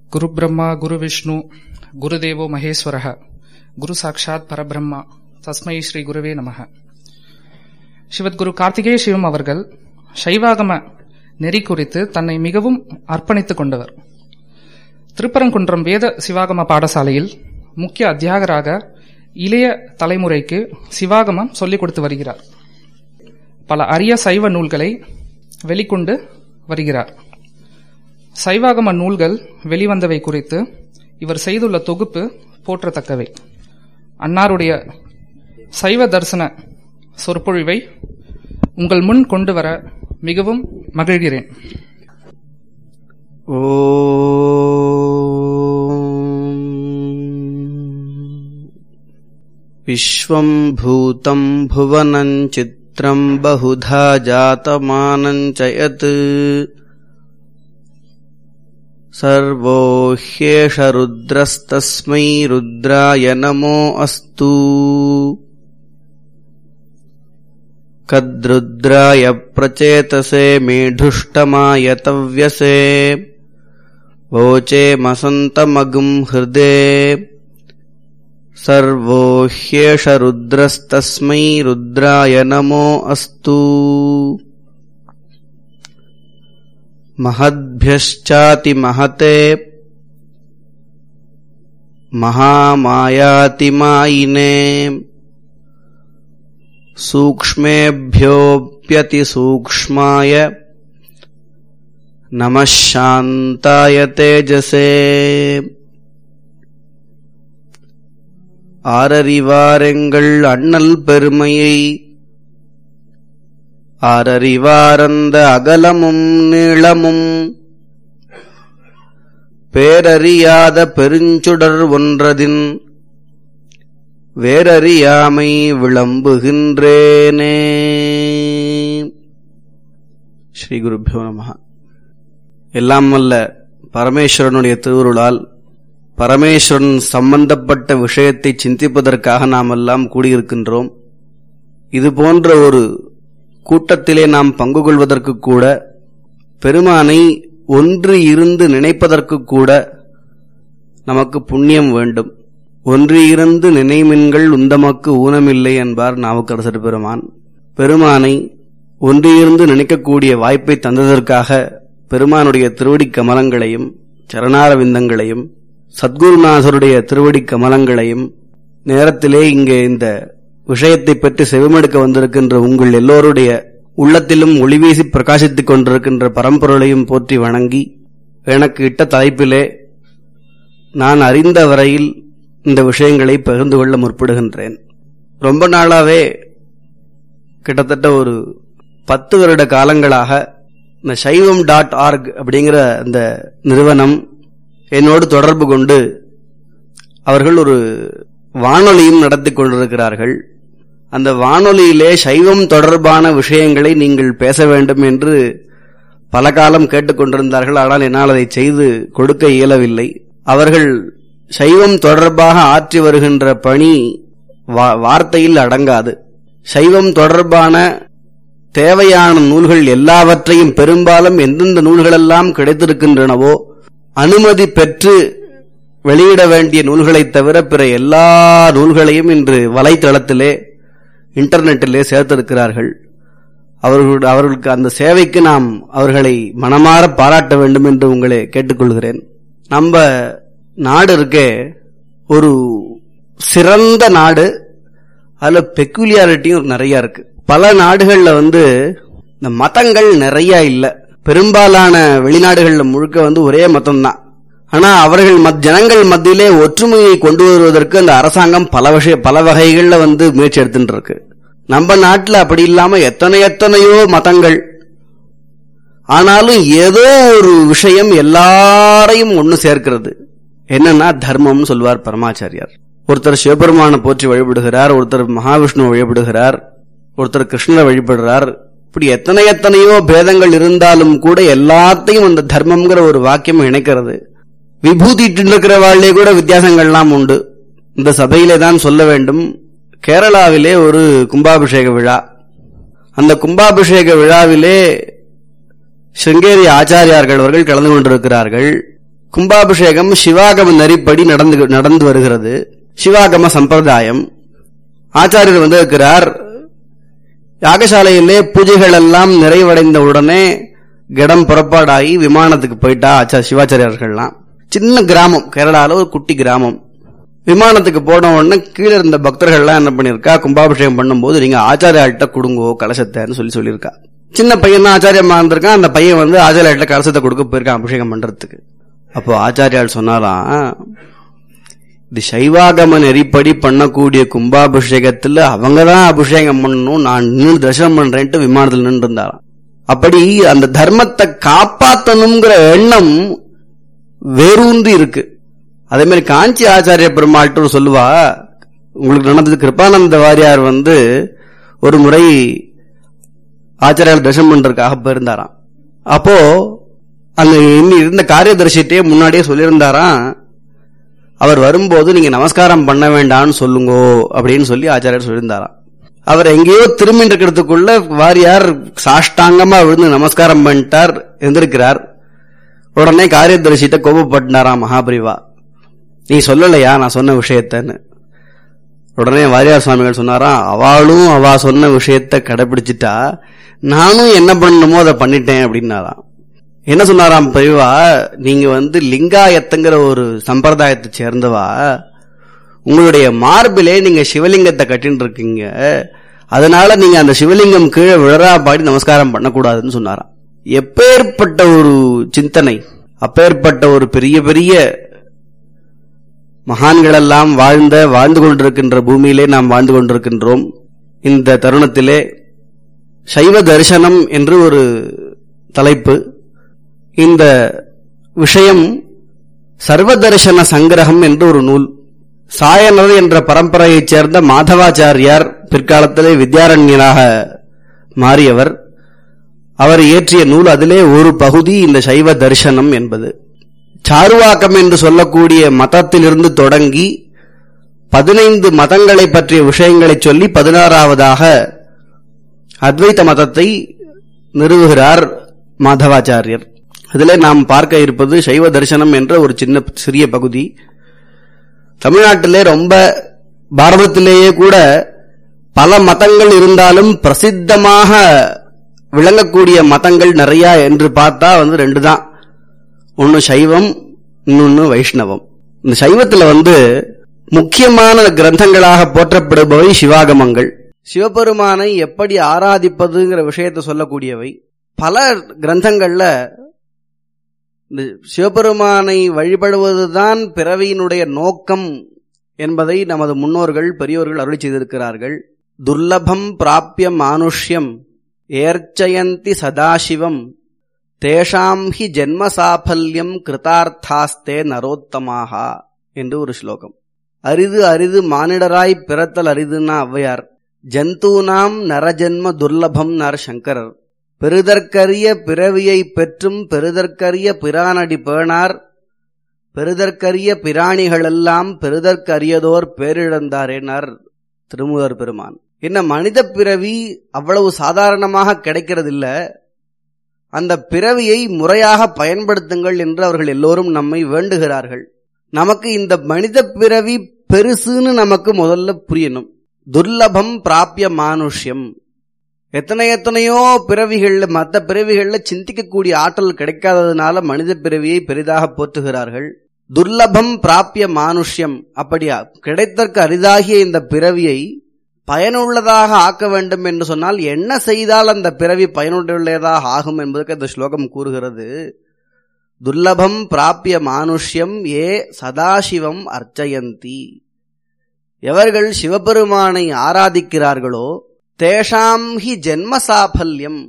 गुरुब्रह्मा गुरुविष्णु गुरुदेवो महेश्वरः குரு சாட்சாத் பரபிரம்மா தஸ்மை ஸ்ரீ குருவே நமக சிவத்குரு கார்த்திகேய சிவம் அவர்கள் சைவாகம நெறி குறித்து தன்னை மிகவும் அர்ப்பணித்துக் கொண்டவர் திருப்பரங்குன்றம் வேத சிவாகம பாடசாலையில் முக்கிய அத்தியாகராக இளைய தலைமுறைக்கு சிவாகமம் சொல்லிக் கொடுத்து வருகிறார் பல அரிய சைவ நூல்களை வெளிக்கொண்டு வருகிறார் சைவாகம நூல்கள் வெளிவந்தவை குறித்து இவர் செய்துள்ள தொகுப்பு போற்றத்தக்கவை அன்னாருடைய சைவ தரிசன சொற்பொழிவை உங்கள் முன் கொண்டு வர மிகவும் மகிழ்கிறேன் विश्वम् भूतम् भुवनम् चित्रम् बहुधा जातमानम् च यत् सर्वो ह्येष रुद्रस्तस्मै रुद्राय नमो अस्तु कद्रुद्राय प्रचेतसे मेढुष्टमाय तव्यसे वोचे मसन्तमगुम् हृदे सर्वो ह्येष रुद्रस्तस्मै रुद्राय नमो अस्तु महद्भ्यश्चातिमहते महामायातिमायिने सूक्ष्मेभ्योऽप्यतिसूक्ष्माय नमः शान्ताय तेजसे ஆரறிவாரெங்கள் அண்ணல் பெருமையை ஆரறிவாரந்த அகலமும் நீளமும் பேரறியாத பெருஞ்சுடர் ஒன்றதின் வேரறியாமை விளம்புகின்றேனே ஸ்ரீ குருபியோ நம எல்லாம் வல்ல பரமேஸ்வரனுடைய திருவுருளால் பரமேஸ்வரன் சம்பந்தப்பட்ட விஷயத்தை சிந்திப்பதற்காக நாம் எல்லாம் கூடியிருக்கின்றோம் இது போன்ற ஒரு கூட்டத்திலே நாம் பங்கு கொள்வதற்கு கூட பெருமானை ஒன்று இருந்து நினைப்பதற்கு கூட நமக்கு புண்ணியம் வேண்டும் ஒன்று இருந்து நினைமின்கள் உந்தமக்கு ஊனமில்லை என்பார் நாவுக்கரசர் பெருமான் பெருமானை ஒன்று இருந்து நினைக்கக்கூடிய வாய்ப்பை தந்ததற்காக பெருமானுடைய திருவடி கமலங்களையும் சரணாரவிந்தங்களையும் சத்குருநாதருடைய திருவடி கமலங்களையும் நேரத்திலே இங்கே இந்த விஷயத்தை பற்றி செவிமடுக்க வந்திருக்கின்ற உங்கள் எல்லோருடைய உள்ளத்திலும் ஒளிவீசி பிரகாசித்துக் கொண்டிருக்கின்ற பரம்பொருளையும் போற்றி வணங்கி எனக்கு இட்ட தலைப்பிலே நான் அறிந்த வரையில் இந்த விஷயங்களை பகிர்ந்து கொள்ள முற்படுகின்றேன் ரொம்ப நாளாவே கிட்டத்தட்ட ஒரு பத்து வருட காலங்களாக இந்த சைவம் டாட் ஆர்க் அப்படிங்கிற அந்த நிறுவனம் என்னோடு தொடர்பு கொண்டு அவர்கள் ஒரு வானொலியும் நடத்தி கொண்டிருக்கிறார்கள் அந்த வானொலியிலே சைவம் தொடர்பான விஷயங்களை நீங்கள் பேச வேண்டும் என்று பல காலம் கேட்டுக்கொண்டிருந்தார்கள் ஆனால் என்னால் அதை செய்து கொடுக்க இயலவில்லை அவர்கள் சைவம் தொடர்பாக ஆற்றி வருகின்ற பணி வார்த்தையில் அடங்காது சைவம் தொடர்பான தேவையான நூல்கள் எல்லாவற்றையும் பெரும்பாலும் எந்தெந்த நூல்களெல்லாம் கிடைத்திருக்கின்றனவோ அனுமதி பெற்று வெளியிட வேண்டிய நூல்களை தவிர பிற எல்லா நூல்களையும் இன்று வலைத்தளத்திலே இன்டர்நெட்டிலே சேர்த்திருக்கிறார்கள் அவர்கள் அவர்களுக்கு அந்த சேவைக்கு நாம் அவர்களை மனமாற பாராட்ட வேண்டும் என்று உங்களை கேட்டுக்கொள்கிறேன் நம்ம நாடு இருக்கே ஒரு சிறந்த நாடு அதுல பெக்குலியாரிட்டியும் நிறைய இருக்கு பல நாடுகள்ல வந்து இந்த மதங்கள் நிறைய இல்லை பெரும்பாலான வெளிநாடுகள்ல முழுக்க வந்து ஒரே மதம் தான் ஆனா அவர்கள் ஜனங்கள் மத்தியிலே ஒற்றுமையை கொண்டு வருவதற்கு அந்த அரசாங்கம் பல விஷய பல வகைகள்ல வந்து முயற்சி எடுத்துட்டு இருக்கு நம்ம நாட்டுல அப்படி இல்லாம எத்தனை எத்தனையோ மதங்கள் ஆனாலும் ஏதோ ஒரு விஷயம் எல்லாரையும் ஒன்னு சேர்க்கிறது என்னன்னா தர்மம்னு சொல்வார் பரமாச்சாரியார் ஒருத்தர் சிவபெருமானை போற்றி வழிபடுகிறார் ஒருத்தர் மகாவிஷ்ணு வழிபடுகிறார் ஒருத்தர் கிருஷ்ணரை வழிபடுறார் இப்படி எத்தனை எத்தனையோ பேதங்கள் இருந்தாலும் கூட எல்லாத்தையும் அந்த தர்மம்ங்கிற ஒரு வாக்கியம் இணைக்கிறது விபூதி இருக்கிறவாళ్லே கூட வித்தியாசங்கள்லாம் உண்டு இந்த சபையிலே தான் சொல்ல வேண்டும் கேரளாவிலே ஒரு கும்பாபிஷேக விழா அந்த கும்பாபிஷேக விழாவிலே சிருங்கேரி ஆச்சாரியார்கள் அவர்கள் கலந்து கொண்டிருக்கிறார்கள் கும்பாபிஷேகம் சிவாகம நெறிப்படி நடந்து நடந்து வருகிறது சிவாகம சம்பிரதாயம் ஆச்சாரியர் வந்து இருக்கிறார் யாகசாலையிலே பூஜைகள் எல்லாம் நிறைவடைந்த உடனே கடம் புறப்பாடாகி விமானத்துக்கு போயிட்டா ஆச்சா சிவாச்சாரியர்கள்லாம் சின்ன கிராமம் கேரளால ஒரு குட்டி கிராமம் விமானத்துக்கு போன உடனே கீழே இருந்த பக்தர்கள்லாம் என்ன பண்ணிருக்கா கும்பாபிஷேகம் பண்ணும்போது நீங்க ஆச்சாரியாள்கிட்ட கொடுங்கோ கலசத்தைன்னு சொல்லி சொல்லியிருக்கா சின்ன பையன் தான் ஆச்சாரியமா இருந்திருக்கான் அந்த பையன் வந்து ஆச்சாரியாள்கிட்ட கலசத்தை கொடுக்க போயிருக்கான் அபிஷேகம் பண்றதுக்கு அப்போ ஆச்சாரியால் சொன்னாலாம் இது சைவாகம நெறிப்படி பண்ணக்கூடிய கும்பாபிஷேகத்துல அவங்க தான் அபிஷேகம் பண்ணணும் நான் நின்று தரிசனம் பண்றேன்ட்டு விமானத்தில் நின்று இருந்தாராம் அப்படி அந்த தர்மத்தை காப்பாத்தணுங்கிற எண்ணம் வேரூன்றி இருக்கு அதே மாதிரி காஞ்சி ஆச்சாரிய பெருமாள்கிட்ட சொல்லுவா உங்களுக்கு நடந்தது கிருபானந்த வாரியார் வந்து ஒரு முறை ஆச்சாரியால் தரிசனம் பண்றதுக்காக போயிருந்தாராம் அப்போ அங்க இன்னி இருந்த காரியதர்சிட்டே முன்னாடியே சொல்லியிருந்தாராம் அவர் வரும்போது நீங்க நமஸ்காரம் பண்ண வேண்டாம்னு சொல்லுங்கோ அப்படின்னு சொல்லி ஆச்சாரியர் சொல்லியிருந்தாராம் அவர் எங்கேயோ திரும்பி இருக்கிறதுக்குள்ள வாரியார் சாஷ்டாங்கமா விழுந்து நமஸ்காரம் பண்ணிட்டார் எந்திருக்கிறார் உடனே காரியதர்சிட்ட கோபப்பட்டாராம் மகாபரிவா நீ சொல்லலையா நான் சொன்ன விஷயத்தன்னு உடனே வாரியார் சுவாமிகள் சொன்னாராம் அவளும் அவ சொன்ன விஷயத்த கடைபிடிச்சிட்டா நானும் என்ன பண்ணணுமோ அதை பண்ணிட்டேன் அப்படின்னாராம் என்ன சொன்னாராம் பெரியவா நீங்க வந்து லிங்காயத்துங்கிற ஒரு சம்பிரதாயத்தை சேர்ந்தவா உங்களுடைய மார்பிலே நீங்க சிவலிங்கத்தை கட்டின்னு இருக்கீங்க அதனால நீங்க அந்த சிவலிங்கம் கீழே விழறா பாடி நமஸ்காரம் பண்ணக்கூடாதுன்னு சொன்னாராம் எப்பேற்பட்ட ஒரு சிந்தனை அப்பேற்பட்ட ஒரு பெரிய பெரிய மகான்களெல்லாம் வாழ்ந்த வாழ்ந்து கொண்டிருக்கின்ற பூமியிலே நாம் வாழ்ந்து கொண்டிருக்கின்றோம் இந்த தருணத்திலே சைவ தரிசனம் என்று ஒரு தலைப்பு இந்த விஷயம் சர்வ தரிசன சங்கிரகம் என்று ஒரு நூல் சாயனர் என்ற பரம்பரையைச் சேர்ந்த மாதவாச்சாரியார் பிற்காலத்திலே வித்யாரண்யனாக மாறியவர் அவர் இயற்றிய நூல் அதிலே ஒரு பகுதி இந்த சைவ தரிசனம் என்பது சாருவாக்கம் என்று சொல்லக்கூடிய மதத்திலிருந்து தொடங்கி பதினைந்து மதங்களை பற்றிய விஷயங்களை சொல்லி பதினாறாவதாக அத்வைத மதத்தை நிறுவுகிறார் மாதவாச்சாரியர் அதிலே நாம் பார்க்க இருப்பது சைவ தரிசனம் என்ற ஒரு சின்ன சிறிய பகுதி தமிழ்நாட்டிலே ரொம்ப பாரதத்திலேயே கூட பல மதங்கள் இருந்தாலும் பிரசித்தமாக விளங்கக்கூடிய மதங்கள் நிறைய என்று பார்த்தா வந்து ரெண்டு தான் ஒன்னு சைவம் இன்னொன்னு வைஷ்ணவம் இந்த சைவத்துல வந்து முக்கியமான கிரந்தங்களாக போற்றப்படுபவை சிவாகமங்கள் சிவபெருமானை எப்படி ஆராதிப்பதுங்கிற விஷயத்தை சொல்லக்கூடியவை பல கிரந்தங்கள்ல இந்த சிவபெருமானை வழிபடுவதுதான் பிறவியினுடைய நோக்கம் என்பதை நமது முன்னோர்கள் பெரியோர்கள் அருளி செய்திருக்கிறார்கள் துர்லபம் பிராப்பிய மானுஷ்யம் ஏர்ச்சயந்தி சதாசிவம் தேஷாம் ஹி ஜென்ம சாஃபல்யம் கிருதார்த்தாஸ்தே நரோத்தமாக என்று ஒரு ஸ்லோகம் அரிது அரிது மானிடராய் பிறத்தல் அரிதுன்னா ஔவையார் ஜந்தூனாம் நரஜென்ம துர்லபம் நர் சங்கரர் பெருதற்கரிய பிறவியை பெற்றும் பெருதற்கரிய பிரானடி பேணார் பெருதற்கரிய பிராணிகளெல்லாம் பெருதற்கரியதோர் பேரிழந்தாரேனார் திருமுகர் பெருமான் என்ன மனித பிறவி அவ்வளவு சாதாரணமாக கிடைக்கிறதில்ல அந்த பிறவியை முறையாக பயன்படுத்துங்கள் என்று அவர்கள் எல்லோரும் நம்மை வேண்டுகிறார்கள் நமக்கு இந்த மனித பிறவி பெருசுன்னு நமக்கு முதல்ல புரியணும் துர்லபம் பிராப்பிய மானுஷ்யம் எத்தனை எத்தனையோ பிறவிகள்ல மற்ற பிறவிகள்ல சிந்திக்கக்கூடிய ஆற்றல் கிடைக்காததுனால மனித பிறவியை பெரிதாக போற்றுகிறார்கள் துர்லபம் பிராப்பிய மானுஷ்யம் அப்படியா கிடைத்தற்கு அரிதாகிய இந்த பிறவியை பயனுள்ளதாக ஆக்க வேண்டும் என்று சொன்னால் என்ன செய்தால் அந்த பிறவி பயனுள்ளதாக ஆகும் என்பதற்கு அந்த ஸ்லோகம் கூறுகிறது துர்லபம் பிராப்பிய மானுஷ்யம் ஏ சதாசிவம் அர்ச்சயந்தி எவர்கள் சிவபெருமானை ஆராதிக்கிறார்களோ தேஷாம் ஹி ஜென்ம சாஃபல்யம்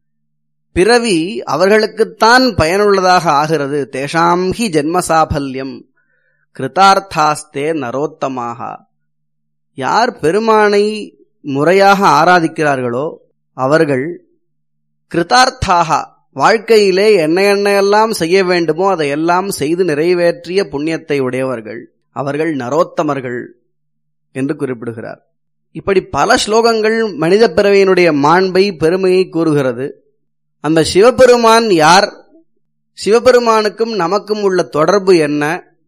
பிறவி அவர்களுக்குத்தான் பயனுள்ளதாக ஆகிறது தேஷாம் ஹி ஜென்ம சாஃபல்யம் கிருதார்த்தாஸ்தே நரோத்தமாக யார் பெருமானை முறையாக ஆராதிக்கிறார்களோ அவர்கள் கிருதார்த்தாக வாழ்க்கையிலே என்ன என்னெல்லாம் செய்ய வேண்டுமோ அதையெல்லாம் செய்து நிறைவேற்றிய புண்ணியத்தை உடையவர்கள் அவர்கள் நரோத்தமர்கள் என்று குறிப்பிடுகிறார் இப்படி பல ஸ்லோகங்கள் மனித பிறவியினுடைய மாண்பை பெருமையை கூறுகிறது அந்த சிவபெருமான் யார் சிவபெருமானுக்கும் நமக்கும் உள்ள தொடர்பு என்ன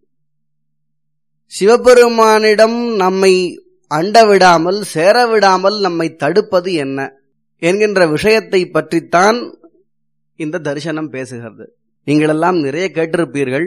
சிவபெருமானிடம் நம்மை அண்ட விடாமல் சேர விடாமல் நம்மை தடுப்பது என்ன என்கின்ற விஷயத்தை பற்றித்தான் இந்த தரிசனம் பேசுகிறது நீங்களெல்லாம் நிறைய கேட்டிருப்பீர்கள்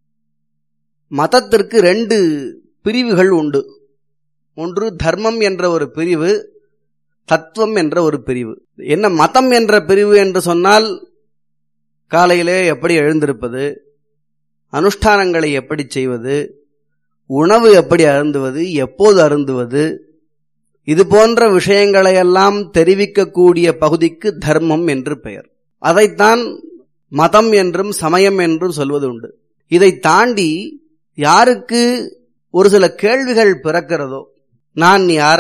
மதத்திற்கு ரெண்டு பிரிவுகள் உண்டு ஒன்று தர்மம் என்ற ஒரு பிரிவு தத்துவம் என்ற ஒரு பிரிவு என்ன மதம் என்ற பிரிவு என்று சொன்னால் காலையிலே எப்படி எழுந்திருப்பது அனுஷ்டானங்களை எப்படி செய்வது உணவு எப்படி அருந்துவது எப்போது அருந்துவது இது போன்ற விஷயங்களையெல்லாம் தெரிவிக்கக்கூடிய பகுதிக்கு தர்மம் என்று பெயர் அதைத்தான் மதம் என்றும் சமயம் என்றும் சொல்வது உண்டு இதை தாண்டி யாருக்கு ஒரு சில கேள்விகள் பிறக்கிறதோ நான் யார்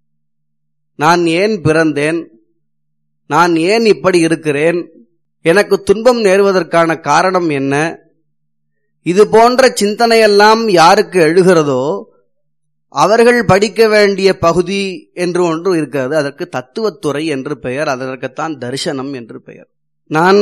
நான் ஏன் பிறந்தேன் நான் ஏன் இப்படி இருக்கிறேன் எனக்கு துன்பம் நேருவதற்கான காரணம் என்ன இது போன்ற சிந்தனையெல்லாம் யாருக்கு எழுகிறதோ அவர்கள் படிக்க வேண்டிய பகுதி என்று ஒன்று இருக்கிறது அதற்கு தத்துவத்துறை என்று பெயர் அதற்குத்தான் தரிசனம் என்று பெயர் நான்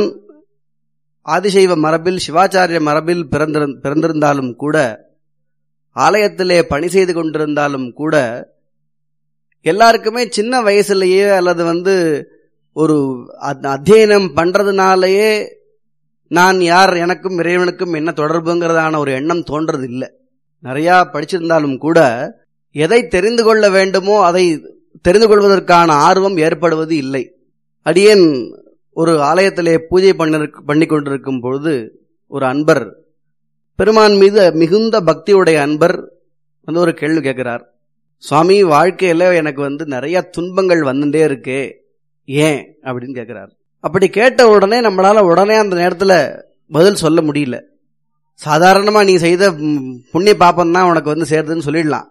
ஆதிசைவ மரபில் சிவாச்சாரிய மரபில் பிறந்திருந்தாலும் கூட ஆலயத்திலே பணி செய்து கொண்டிருந்தாலும் கூட எல்லாருக்குமே சின்ன வயசுலயே அல்லது வந்து ஒரு அத்தியனம் பண்றதுனாலயே நான் யார் எனக்கும் இறைவனுக்கும் என்ன தொடர்புங்கிறதான ஒரு எண்ணம் தோன்றது இல்லை நிறைய படிச்சிருந்தாலும் கூட எதை தெரிந்து கொள்ள வேண்டுமோ அதை தெரிந்து கொள்வதற்கான ஆர்வம் ஏற்படுவது இல்லை அடியேன் ஒரு ஆலயத்திலே பூஜை பண்ணி பண்ணி கொண்டிருக்கும் பொழுது ஒரு அன்பர் பெருமான் மீது மிகுந்த பக்தியுடைய அன்பர் வந்து ஒரு கேள்வி கேட்கிறார் சுவாமி வாழ்க்கையில எனக்கு வந்து நிறைய துன்பங்கள் வந்துட்டே இருக்கே ஏன் அப்படின்னு கேட்கிறார் அப்படி கேட்ட உடனே நம்மளால உடனே அந்த நேரத்துல பதில் சொல்ல முடியல சாதாரணமா நீ செய்த புண்ணிய பாப்பம் தான் உனக்கு வந்து சேருதுன்னு சொல்லிடலாம்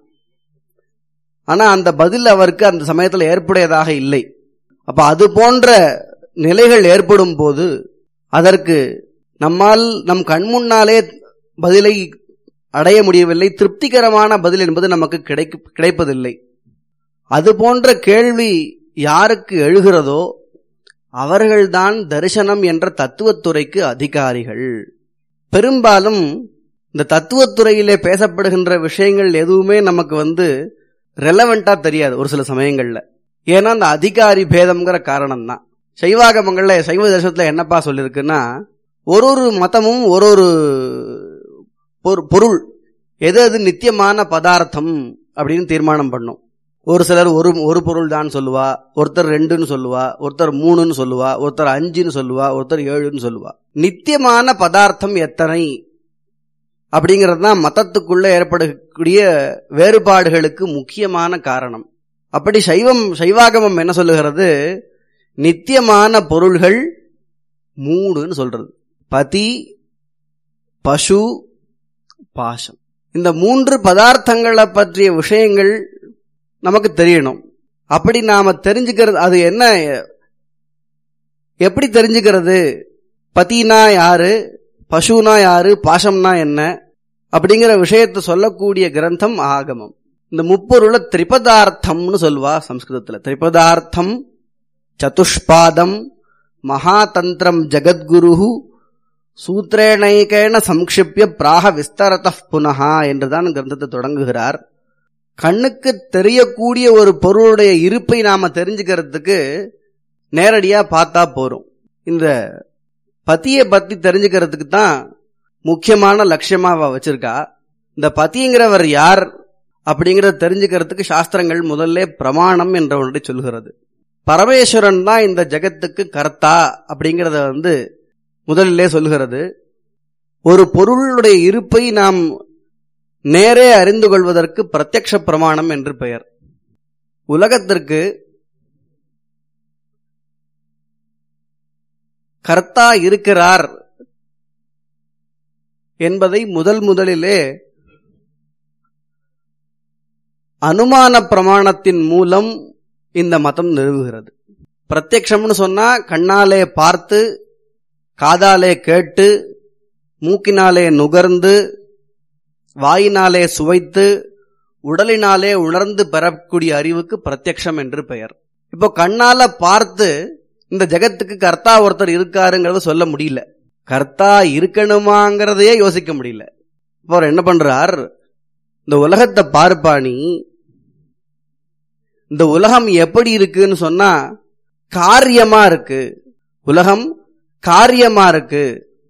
ஆனா அந்த பதில் அவருக்கு அந்த சமயத்துல ஏற்புடையதாக இல்லை அப்ப அது போன்ற நிலைகள் ஏற்படும் போது அதற்கு நம்மால் நம் கண்முன்னாலே பதிலை அடைய முடியவில்லை திருப்திகரமான பதில் என்பது நமக்கு கிடைக்க கிடைப்பதில்லை அது போன்ற கேள்வி யாருக்கு எழுகிறதோ அவர்கள்தான் தரிசனம் என்ற தத்துவத்துறைக்கு அதிகாரிகள் பெரும்பாலும் இந்த தத்துவத்துறையிலே பேசப்படுகின்ற விஷயங்கள் எதுவுமே நமக்கு வந்து ரெலவெண்டா தெரியாது ஒரு சில சமயங்கள்ல ஏன்னா அந்த அதிகாரி பேதம்ங்கிற காரணம் தான் சைவாகமங்கள்ல சைவ தரிசனத்துல என்னப்பா சொல்லியிருக்குன்னா ஒரு ஒரு மதமும் ஒரு ஒரு பொருள் எது எது நித்தியமான பதார்த்தம் அப்படின்னு தீர்மானம் பண்ணும் ஒரு சிலர் ஒரு ஒரு பொருள் தான் சொல்லுவா ஒருத்தர் ரெண்டுன்னு சொல்லுவா ஒருத்தர் மூணுன்னு சொல்லுவா ஒருத்தர் அஞ்சுன்னு சொல்லுவா ஒருத்தர் ஏழுன்னு சொல்லுவா நித்தியமான பதார்த்தம் எத்தனை அப்படிங்கிறது தான் மதத்துக்குள்ள ஏற்படக்கூடிய வேறுபாடுகளுக்கு முக்கியமான காரணம் அப்படி சைவம் சைவாகமம் என்ன சொல்லுகிறது நித்தியமான பொருள்கள் மூணுன்னு சொல்றது பதி பசு பாசம் இந்த மூன்று பதார்த்தங்களை பற்றிய விஷயங்கள் நமக்கு தெரியணும் அப்படி நாம தெரிஞ்சுக்கிறது அது என்ன எப்படி தெரிஞ்சுக்கிறது பத்தினா யாரு பசுனா யாரு பாசம்னா என்ன அப்படிங்கிற விஷயத்தை சொல்லக்கூடிய கிரந்தம் ஆகமம் இந்த முப்பொருள திரிபதார்த்தம்னு சொல்லுவா சம்ஸ்கிருதத்துல திரிபதார்த்தம் சதுஷ்பாதம் மகாதந்திரம் ஜகத்குரு சூத்திரேணைகேன சம்க்ஷிப்பிய பிராக விஸ்தரத புனகா என்றுதான் கிரந்தத்தை தொடங்குகிறார் கண்ணுக்கு தெரியக்கூடிய ஒரு பொருளுடைய இருப்பை நாம தெரிஞ்சுக்கிறதுக்கு நேரடியா பார்த்தா போறோம் இந்த பத்தியை பத்தி தெரிஞ்சுக்கிறதுக்கு தான் முக்கியமான லட்சியமா அவ வச்சிருக்கா இந்த பத்திங்கிறவர் யார் அப்படிங்கறத தெரிஞ்சுக்கிறதுக்கு சாஸ்திரங்கள் முதல்ல பிரமாணம் என்ற ஒன்றை சொல்கிறது பரமேஸ்வரன் தான் இந்த ஜெகத்துக்கு கர்த்தா அப்படிங்கறத வந்து முதலிலே சொல்கிறது ஒரு பொருளுடைய இருப்பை நாம் நேரே அறிந்து கொள்வதற்கு பிரத்யக்ஷ பிரமாணம் என்று பெயர் உலகத்திற்கு கர்த்தா இருக்கிறார் என்பதை முதல் முதலிலே அனுமான பிரமாணத்தின் மூலம் இந்த மதம் நிறுவுகிறது பிரத்யக்ஷம்னு சொன்னா கண்ணாலே பார்த்து காதாலே கேட்டு மூக்கினாலே நுகர்ந்து வாயினாலே சுவைத்து உடலினாலே உணர்ந்து பெறக்கூடிய அறிவுக்கு பிரத்யக்ஷம் என்று பெயர் இப்போ கண்ணால பார்த்து இந்த ஜெகத்துக்கு கர்த்தா ஒருத்தர் இருக்காருங்கிறத சொல்ல முடியல கர்த்தா இருக்கணுமாங்கிறதையே யோசிக்க முடியல இப்போ அவர் என்ன பண்றார் இந்த உலகத்தை பார்ப்பா நீ இந்த உலகம் எப்படி இருக்குன்னு சொன்னா காரியமா இருக்கு உலகம் காரியமா இருக்கு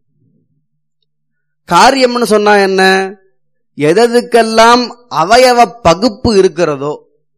காரியம்னு சொன்னா என்ன எதற்கெல்லாம் அவயவ பகுப்பு இருக்கிறதோ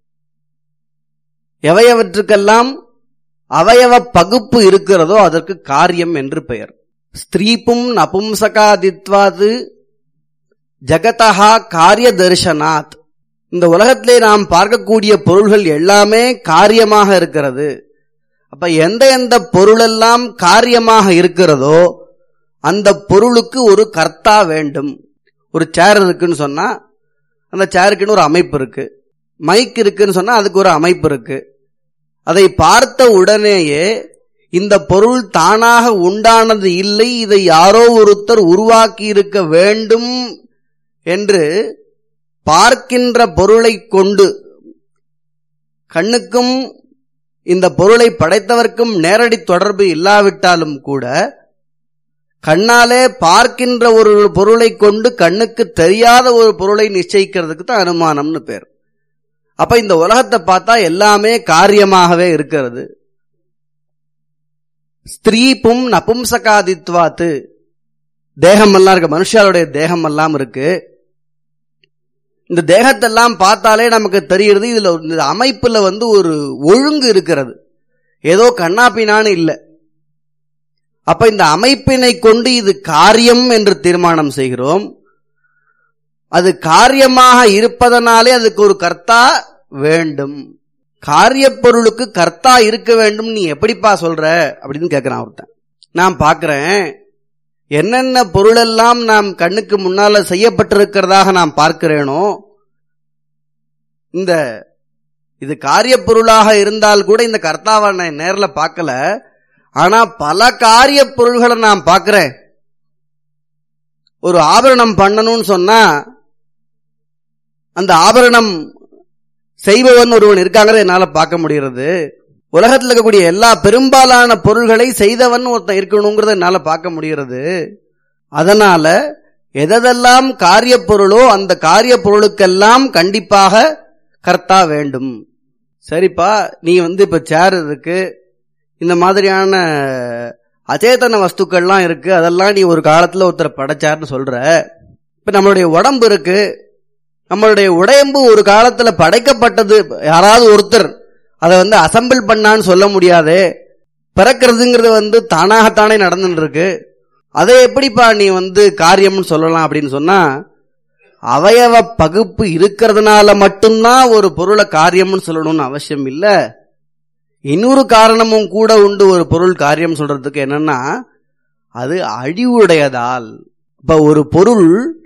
எவையவற்றுக்கெல்லாம் அவயவ பகுப்பு இருக்கிறதோ அதற்கு காரியம் என்று பெயர் ஸ்திரீப்பும் நபும்சகாதித்வாது ஜகதா காரிய தரிசனாத் இந்த உலகத்திலே நாம் பார்க்கக்கூடிய பொருள்கள் எல்லாமே காரியமாக இருக்கிறது அப்ப எந்த எந்த பொருளெல்லாம் காரியமாக இருக்கிறதோ அந்த பொருளுக்கு ஒரு கர்த்தா வேண்டும் ஒரு சேர் இருக்குன்னு சொன்னா அந்த சேருக்குன்னு ஒரு அமைப்பு இருக்கு மைக் இருக்குன்னு சொன்னா அதுக்கு ஒரு அமைப்பு இருக்கு அதை பார்த்த உடனேயே இந்த பொருள் தானாக உண்டானது இல்லை இதை யாரோ ஒருத்தர் உருவாக்கி இருக்க வேண்டும் என்று பார்க்கின்ற பொருளை கொண்டு கண்ணுக்கும் இந்த பொருளை படைத்தவர்க்கும் நேரடி தொடர்பு இல்லாவிட்டாலும் கூட கண்ணாலே பார்க்கின்ற ஒரு பொருளை கொண்டு கண்ணுக்கு தெரியாத ஒரு பொருளை நிச்சயிக்கிறதுக்கு தான் அனுமானம்னு பேர் அப்ப இந்த உலகத்தை பார்த்தா எல்லாமே காரியமாகவே இருக்கிறது ஸ்திரீப்பும் நபும்சகாதித்வாத்து தேகம் எல்லாம் இருக்கு மனுஷாளுடைய தேகம் எல்லாம் இருக்கு இந்த தேகத்தெல்லாம் பார்த்தாலே நமக்கு தெரிகிறது இதுல இந்த அமைப்புல வந்து ஒரு ஒழுங்கு இருக்கிறது ஏதோ கண்ணாப்பினான்னு இல்லை அப்ப இந்த அமைப்பினை கொண்டு இது காரியம் என்று தீர்மானம் செய்கிறோம் அது காரியமாக இருப்பதனாலே அதுக்கு ஒரு கர்த்தா வேண்டும் காரிய பொருளுக்கு கர்த்தா இருக்க வேண்டும் நீ எப்படிப்பா சொல்ற அப்படின்னு கேட்கிறான் ஒருத்தன் நான் பார்க்கிறேன் என்னென்ன பொருளெல்லாம் நாம் கண்ணுக்கு முன்னால செய்யப்பட்டிருக்கிறதாக நாம் பார்க்கிறேனோ இந்த இது காரிய பொருளாக இருந்தால் கூட இந்த கர்த்தாவை நான் நேர்ல பார்க்கல ஆனா பல காரிய பொருள்களை நான் பார்க்கிறேன் ஒரு ஆபரணம் பண்ணணும்னு சொன்னா அந்த ஆபரணம் செய்பவன் ஒருவன் இருக்காங்கிறத என்னால பார்க்க முடிகிறது உலகத்தில் இருக்கக்கூடிய எல்லா பெரும்பாலான பொருள்களை செய்தவன் ஒருத்தன் இருக்கணுங்கிறத என்னால பார்க்க முடிகிறது அதனால எதெல்லாம் காரிய பொருளோ அந்த காரிய பொருளுக்கெல்லாம் கண்டிப்பாக கர்த்தா வேண்டும் சரிப்பா நீ வந்து இப்ப சேர் இருக்கு இந்த மாதிரியான அச்சேதன வஸ்துக்கள்லாம் இருக்கு அதெல்லாம் நீ ஒரு காலத்துல ஒருத்தர் படைச்சார்னு சொல்ற இப்ப நம்மளுடைய உடம்பு இருக்கு நம்மளுடைய உடம்பு ஒரு காலத்துல படைக்கப்பட்டது யாராவது ஒருத்தர் அதை வந்து அசம்பிள் பண்ணான்னு சொல்ல முடியாது பிறக்கிறதுங்கிறது வந்து தானாகத்தானே நடந்துட்டு இருக்கு அதை எப்படிப்பா நீ வந்து காரியம்னு சொல்லலாம் அப்படின்னு சொன்னா அவயவ பகுப்பு இருக்கிறதுனால மட்டும்தான் ஒரு பொருளை காரியம்னு சொல்லணும்னு அவசியம் இல்ல இன்னொரு காரணமும் கூட உண்டு ஒரு பொருள் காரியம் சொல்றதுக்கு என்னன்னா அது அழிவுடையதால் இப்ப ஒரு பொருள்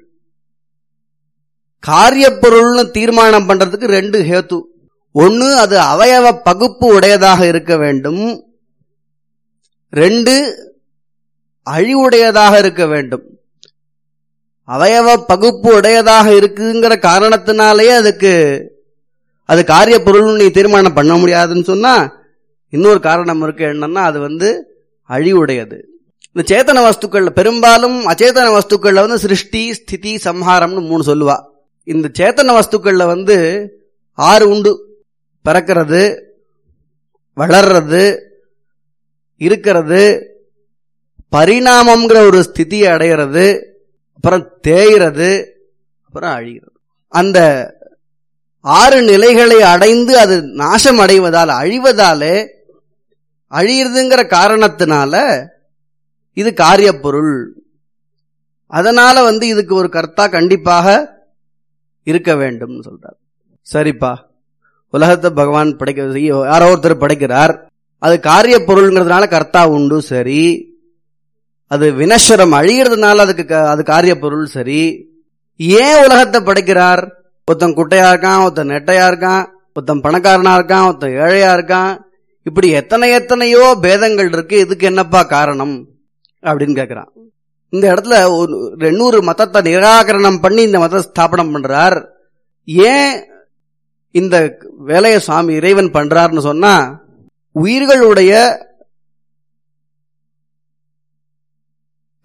காரிய பொருள்னு தீர்மானம் பண்றதுக்கு ரெண்டு ஹேத்து ஒன்னு அது அவயவ பகுப்பு உடையதாக இருக்க வேண்டும் ரெண்டு அழிவுடையதாக இருக்க வேண்டும் அவயவ பகுப்பு உடையதாக இருக்குங்கிற காரணத்தினாலேயே அதுக்கு அது காரிய பொருள் நீ தீர்மானம் பண்ண முடியாதுன்னு சொன்னா இன்னொரு காரணம் இருக்கு என்னன்னா அது வந்து அழிவுடையது இந்த சேத்தன வஸ்துக்கள்ல பெரும்பாலும் அச்சேதன வஸ்துக்கள்ல வந்து சிருஷ்டி ஸ்திதி சம்ஹாரம்னு மூணு சொல்லுவா இந்த சேத்தன வஸ்துக்கள்ல வந்து ஆறு உண்டு பிறக்கிறது வளர்றது இருக்கிறது பரிணாமம்ங்கிற ஒரு ஸ்திதியை அடையிறது அப்புறம் தேய்றது அப்புறம் அழிகிறது அந்த ஆறு நிலைகளை அடைந்து அது நாசம் அடைவதால் அழிவதாலே அழியிறதுங்கிற காரணத்தினால இது காரிய பொருள் அதனால வந்து இதுக்கு ஒரு கர்த்தா கண்டிப்பாக இருக்க வேண்டும் சொல்றார் சரிப்பா உலகத்தை பகவான் படைக்க யாரோ ஒருத்தர் படைக்கிறார் அது காரிய பொருள்ங்கிறதுனால கர்த்தா உண்டு சரி அது வினஸ்வரம் அழிகிறதுனால அதுக்கு க- அது காரிய பொருள் சரி ஏன் உலகத்தை படைக்கிறார் ஒருத்தன் குட்டையா இருக்கான் ஒருத்தன் நெட்டையா இருக்கான் ஒருத்தன் பணக்காரனா இருக்கான் ஒருத்தன் ஏழையா இருக்கான் இப்படி எத்தனை எத்தனையோ பேதங்கள் இருக்கு இதுக்கு என்னப்பா காரணம் அப்படின்னு கேக்குறான் இந்த இடத்துல ஒரு ரெண்ணூறு மதத்தை நிராகரணம் பண்ணி இந்த மத ஸ்தாபனம் பண்றார் ஏன் இந்த வேலையை சுவாமி இறைவன் பண்றாருன்னு சொன்னா உயிர்களுடைய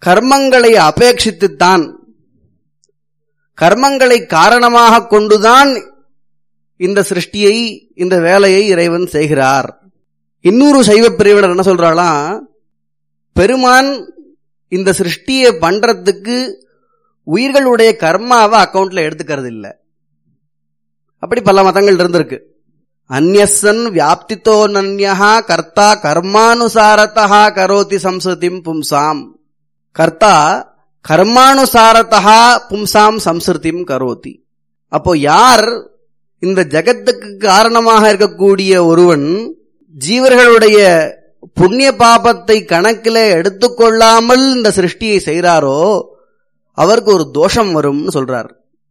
கர்மங்களை அபேட்சித்துத்தான் கர்மங்களை காரணமாக கொண்டுதான் இந்த சிருஷ்டியை இந்த வேலையை இறைவன் செய்கிறார் இன்னொரு சைவ பிரிவினர் என்ன சொல்றாளாம் பெருமான் இந்த சிருஷ்டியை பண்றதுக்கு உயிர்களுடைய கர்மாவை அக்கவுண்ட்ல எடுத்துக்கிறது இல்ல அப்படி பல மதங்கள் இருந்திருக்கு அந்யசன் வியாப்தித்தோ நன்யா கர்த்தா கர்மானுசாரத்தா கரோதி சம்ஸ்ருதிம் பும்சாம் கர்த்தா கர்மானுசாரத்தா பும்சாம் சம்ஸ்ருதிம் கரோதி அப்போ யார் இந்த ஜகத்துக்கு காரணமாக இருக்கக்கூடிய ஒருவன் ஜீவர்களுடைய புண்ணிய பாபத்தை கணக்கில் எடுத்துக்கொள்ளாமல் இந்த சிருஷ்டியை செய்கிறாரோ அவருக்கு ஒரு தோஷம் வரும்னு சொல்றார்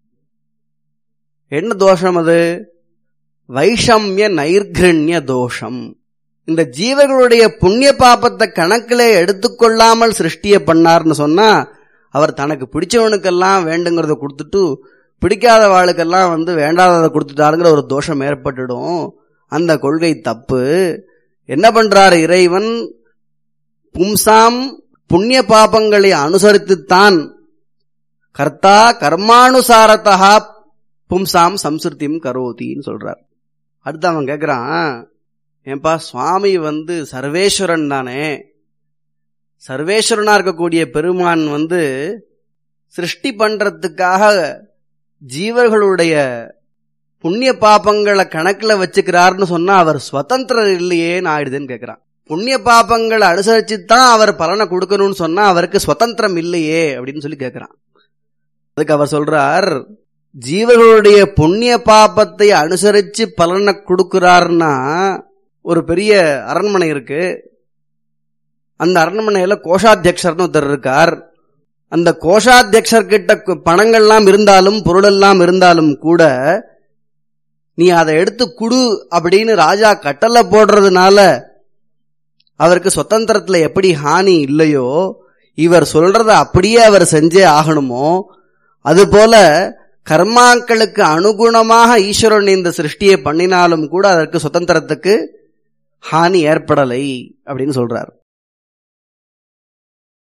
என்ன தோஷம் அது வைஷம்ய நைர்கிரண்ய தோஷம் இந்த ஜீவர்களுடைய புண்ணிய பாபத்தை கணக்கில் எடுத்துக்கொள்ளாமல் சிருஷ்டியை பண்ணார்னு சொன்னா அவர் தனக்கு பிடிச்சவனுக்கெல்லாம் வேண்டுங்கிறத கொடுத்துட்டு பிடிக்காத வாளுக்கெல்லாம் வந்து வேண்டாததை கொடுத்துட்டாருங்கிற ஒரு தோஷம் ஏற்பட்டுடும் அந்த கொள்கை தப்பு என்ன பண்றாரு இறைவன் பும்சாம் புண்ணிய பாபங்களை அனுசரித்துத்தான் கர்த்தா கர்மானுசாரத்தா பும்சாம் சம்ஸ்ருதியும் கரோதின்னு சொல்றார் அடுத்து அவன் கேக்குறான் ஏன்பா சுவாமி வந்து சர்வேஸ்வரன் தானே சர்வேஸ்வரனா இருக்கக்கூடிய பெருமான் வந்து சிருஷ்டி பண்றதுக்காக ஜீவர்களுடைய புண்ணிய பாபங்களை கணக்குல வச்சுக்கிறார்னு சொன்னா அவர் சுதந்திரர் இல்லையேன்னு ஆயிடுதுன்னு கேக்குறான் புண்ணிய பாபங்களை அனுசரிச்சு தான் அவர் பலனை கொடுக்கணும்னு சொன்னா அவருக்கு சுதந்திரம் இல்லையே அப்படின்னு சொல்லி கேக்குறான் அதுக்கு அவர் சொல்றார் ஜீவர்களுடைய புண்ணிய பாபத்தை அனுசரிச்சு பலனை கொடுக்கிறார்னா ஒரு பெரிய அரண்மனை இருக்கு அந்த அரண்மனையில கோஷாத்தியக்ஷர்னு ஒருத்தர் இருக்கார் அந்த கோஷாத்தியக்ஷர் கிட்ட பணங்கள்லாம் இருந்தாலும் பொருளெல்லாம் இருந்தாலும் கூட நீ அதை எடுத்து குடு அப்படின்னு ராஜா கட்டளை போடுறதுனால அவருக்கு சுதந்திரத்துல எப்படி ஹானி இல்லையோ இவர் சொல்றத அப்படியே அவர் செஞ்சே ஆகணுமோ அதுபோல கர்மாக்களுக்கு அனுகுணமாக ஈஸ்வரன் இந்த சிருஷ்டியை பண்ணினாலும் கூட அதற்கு சுதந்திரத்துக்கு ஹானி ஏற்படலை அப்படின்னு சொல்றார்